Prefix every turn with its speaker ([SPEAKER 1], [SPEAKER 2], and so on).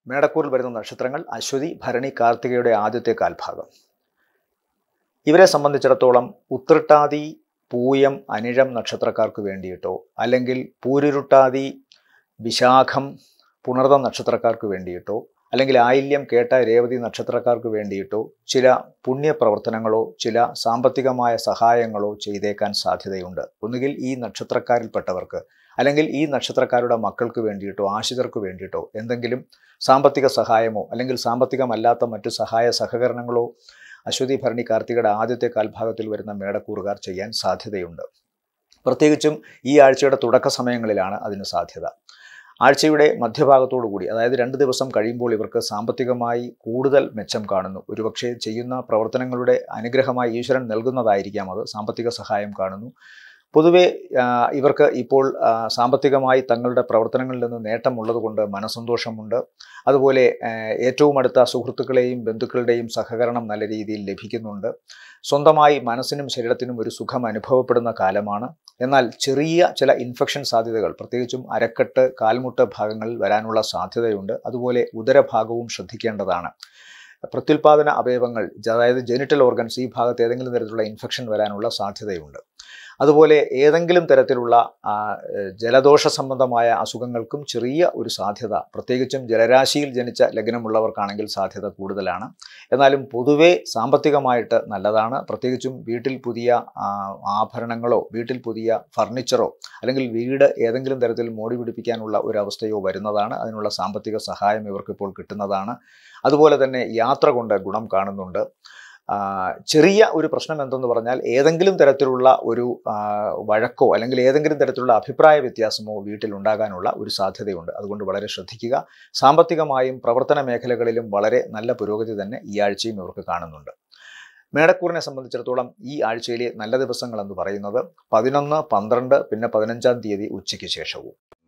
[SPEAKER 1] മേടക്കൂറിൽ വരുന്ന നക്ഷത്രങ്ങൾ അശ്വതി ഭരണി കാർത്തികയുടെ ആദ്യത്തെ കാൽഭാഗം ഇവരെ സംബന്ധിച്ചിടത്തോളം ഉത്രട്ടാതി പൂയം അനിഴം നക്ഷത്രക്കാർക്ക് വേണ്ടിയിട്ടോ അല്ലെങ്കിൽ പൂരുരുട്ടാതി വിശാഖം പുണർത നക്ഷത്രക്കാർക്ക് വേണ്ടിയിട്ടോ അല്ലെങ്കിൽ ആയില്യം കേട്ട രേവതി നക്ഷത്രക്കാർക്ക് വേണ്ടിയിട്ടോ ചില പുണ്യപ്രവർത്തനങ്ങളോ ചില സാമ്പത്തികമായ സഹായങ്ങളോ ചെയ്തേക്കാൻ സാധ്യതയുണ്ട് ഒന്നുകിൽ ഈ നക്ഷത്രക്കാരിൽപ്പെട്ടവർക്ക് അല്ലെങ്കിൽ ഈ നക്ഷത്രക്കാരുടെ മക്കൾക്ക് വേണ്ടിയിട്ടോ ആശ്രിതർക്ക് വേണ്ടിയിട്ടോ എന്തെങ്കിലും സാമ്പത്തിക സഹായമോ അല്ലെങ്കിൽ സാമ്പത്തികമല്ലാത്ത മറ്റു സഹായ സഹകരണങ്ങളോ അശ്വതി ഭരണി കാർത്തികയുടെ ആദ്യത്തെ കാൽഭാഗത്തിൽ വരുന്ന മേടക്കൂറുകാർ ചെയ്യാൻ സാധ്യതയുണ്ട് പ്രത്യേകിച്ചും ഈ ആഴ്ചയുടെ തുടക്ക സമയങ്ങളിലാണ് അതിന് സാധ്യത ആഴ്ചയുടെ മധ്യഭാഗത്തോടു കൂടി അതായത് രണ്ട് ദിവസം കഴിയുമ്പോൾ ഇവർക്ക് സാമ്പത്തികമായി കൂടുതൽ മെച്ചം കാണുന്നു ഒരുപക്ഷെ ചെയ്യുന്ന പ്രവർത്തനങ്ങളുടെ അനുഗ്രഹമായി ഈശ്വരൻ നൽകുന്നതായിരിക്കാം അത് സാമ്പത്തിക സഹായം കാണുന്നു പൊതുവെ ആ, ഇവർക്ക് ഇപ്പോൾ ആ, സാമ്പത്തികമായി തങ്ങളുടെ പ്രവർത്തനങ്ങളിൽ നിന്ന് നേട്ടമുള്ളതുകൊണ്ട് മനസ്സന്തോഷമുണ്ട് അതുപോലെ ആ, ഏറ്റവും അടുത്ത സുഹൃത്തുക്കളെയും ബന്ധുക്കളുടെയും സഹകരണം നല്ല രീതിയിൽ ലഭിക്കുന്നുണ്ട് സ്വന്തമായി മനസ്സിനും ശരീരത്തിനും ഒരു സുഖം അനുഭവപ്പെടുന്ന കാലമാണ് എന്നാൽ ചെറിയ ചില ഇൻഫെക്ഷൻ സാധ്യതകൾ പ്രത്യേകിച്ചും അരക്കെട്ട് കാൽമുട്ട് ഭാഗങ്ങളിൽ വരാനുള്ള സാധ്യതയുണ്ട് അതുപോലെ ഉദരഭാഗവും ശ്രദ്ധിക്കേണ്ടതാണ് പ്രത്യുൽപാദന അവയവങ്ങൾ അതായത് ജെനിറ്റൽ ഓർഗൻസ് ഈ ഭാഗത്ത് ഏതെങ്കിലും തരത്തിലുള്ള ഇൻഫെക്ഷൻ വരാനുള്ള സാധ്യതയുണ്ട് അതുപോലെ ഏതെങ്കിലും തരത്തിലുള്ള ആ, ഏഹ്, ജലദോഷ സംബന്ധമായ അസുഖങ്ങൾക്കും ചെറിയ ഒരു സാധ്യത പ്രത്യേകിച്ചും ജലരാശിയിൽ ജനിച്ച ലഗ്നമുള്ളവർക്കാണെങ്കിൽ സാധ്യത കൂടുതലാണ് എന്നാലും പൊതുവെ സാമ്പത്തികമായിട്ട് നല്ലതാണ് പ്രത്യേകിച്ചും വീട്ടിൽ പുതിയ ആ, ആഭരണങ്ങളോ വീട്ടിൽ പുതിയ ഫർണിച്ചറോ അല്ലെങ്കിൽ വീട് ഏതെങ്കിലും തരത്തിൽ മോടി പിടിപ്പിക്കാനുള്ള ഒരു അവസ്ഥയോ വരുന്നതാണ് അതിനുള്ള സാമ്പത്തിക സഹായം ഇവർക്ക് ഇപ്പോൾ കിട്ടുന്നതാണ് അതുപോലെ തന്നെ യാത്ര കൊണ്ട് ഗുണം കാണുന്നുണ്ട് ആ, ചെറിയ ഒരു പ്രശ്നം എന്തെന്ന് പറഞ്ഞാൽ ഏതെങ്കിലും തരത്തിലുള്ള ഒരു ആ, വഴക്കോ അല്ലെങ്കിൽ ഏതെങ്കിലും തരത്തിലുള്ള അഭിപ്രായ വ്യത്യാസമോ വീട്ടിൽ ഉണ്ടാകാനുള്ള ഒരു സാധ്യതയുണ്ട് അതുകൊണ്ട് വളരെ ശ്രദ്ധിക്കുക സാമ്പത്തികമായും പ്രവർത്തന മേഖലകളിലും വളരെ നല്ല പുരോഗതി തന്നെ ഈ ആഴ്ചയും ഇവർക്ക് കാണുന്നുണ്ട് മേടക്കൂറിനെ സംബന്ധിച്ചിടത്തോളം ഈ ആഴ്ചയിലെ നല്ല ദിവസങ്ങൾ എന്ന് പറയുന്നത് പതിനൊന്ന് പന്ത്രണ്ട് പിന്നെ പതിനഞ്ചാം തീയതി ഉച്ചയ്ക്ക് ശേഷവും